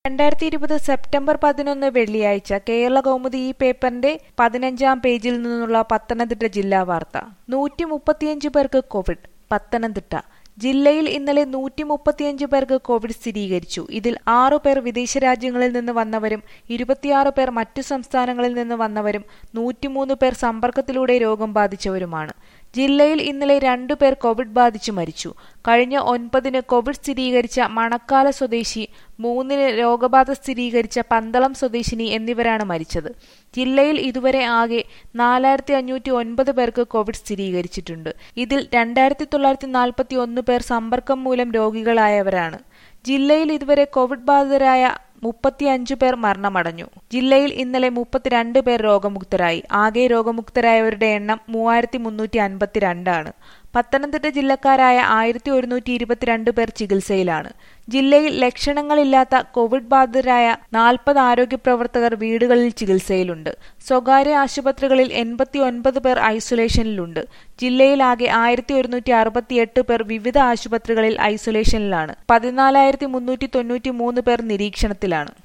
രണ്ടായിരത്തി ഇരുപത് സെപ്റ്റംബർ പതിനൊന്ന് വെള്ളിയാഴ്ച കേരളകൗമുദി ഈ പേപ്പറിന്റെ പതിനഞ്ചാം പേജിൽ നിന്നുള്ള പത്തനംതിട്ട ജില്ലാ വാർത്ത നൂറ്റി മുപ്പത്തിയഞ്ച് പേർക്ക് കോവിഡ് പത്തനംതിട്ട ജില്ലയിൽ ഇന്നലെ നൂറ്റി മുപ്പത്തിയഞ്ച് പേർക്ക് കോവിഡ് സ്ഥിരീകരിച്ചു ഇതിൽ ആറു പേർ വിദേശ രാജ്യങ്ങളിൽ നിന്ന് വന്നവരും ഇരുപത്തിയാറ് പേർ മറ്റു സംസ്ഥാനങ്ങളിൽ നിന്ന് വന്നവരും നൂറ്റിമൂന്ന് പേർ സമ്പർക്കത്തിലൂടെ രോഗം ബാധിച്ചവരുമാണ് ജില്ലയിൽ ഇന്നലെ രണ്ടു പേർ കോവിഡ് ബാധിച്ചു മരിച്ചു കഴിഞ്ഞ ഒൻപതിന് കോവിഡ് സ്ഥിരീകരിച്ച മണക്കാല സ്വദേശി മൂന്നിന് രോഗബാധ സ്ഥിരീകരിച്ച പന്തളം സ്വദേശിനി എന്നിവരാണ് മരിച്ചത് ജില്ലയിൽ ഇതുവരെ ആകെ നാലായിരത്തി അഞ്ഞൂറ്റി ഒൻപത് പേർക്ക് കോവിഡ് സ്ഥിരീകരിച്ചിട്ടുണ്ട് ഇതിൽ രണ്ടായിരത്തി തൊള്ളായിരത്തി നാൽപ്പത്തി ഒന്ന് പേർ സമ്പർക്കം മൂലം രോഗികളായവരാണ് ജില്ലയിൽ ഇതുവരെ കോവിഡ് ബാധിതരായ മുപ്പത്തിയഞ്ചു പേർ മരണമടഞ്ഞു ജില്ലയിൽ ഇന്നലെ മുപ്പത്തിരണ്ട് പേർ രോഗമുക്തരായി ആകെ രോഗമുക്തരായവരുടെ എണ്ണം മൂവായിരത്തി മുന്നൂറ്റി അൻപത്തിരണ്ടാണ് പത്തനംതിട്ട ജില്ലക്കാരായ ആയിരത്തി ഒരുന്നൂറ്റി ഇരുപത്തിരണ്ട് പേർ ചികിത്സയിലാണ് ജില്ലയിൽ ലക്ഷണങ്ങളില്ലാത്ത കോവിഡ് ബാധിതരായ നാൽപ്പത് ആരോഗ്യ പ്രവർത്തകർ വീടുകളിൽ ചികിത്സയിലുണ്ട് സ്വകാര്യ ആശുപത്രികളിൽ എൺപത്തി ഒൻപത് പേർ ഐസൊലേഷനിലുണ്ട് ജില്ലയിലാകെ ആയിരത്തി ഒരുന്നൂറ്റി അറുപത്തിയെട്ട് പേർ വിവിധ ആശുപത്രികളിൽ ഐസൊലേഷനിലാണ് പതിനാലായിരത്തി മുന്നൂറ്റി തൊണ്ണൂറ്റി മൂന്ന് പേർ നിരീക്ഷണത്തിലാണ്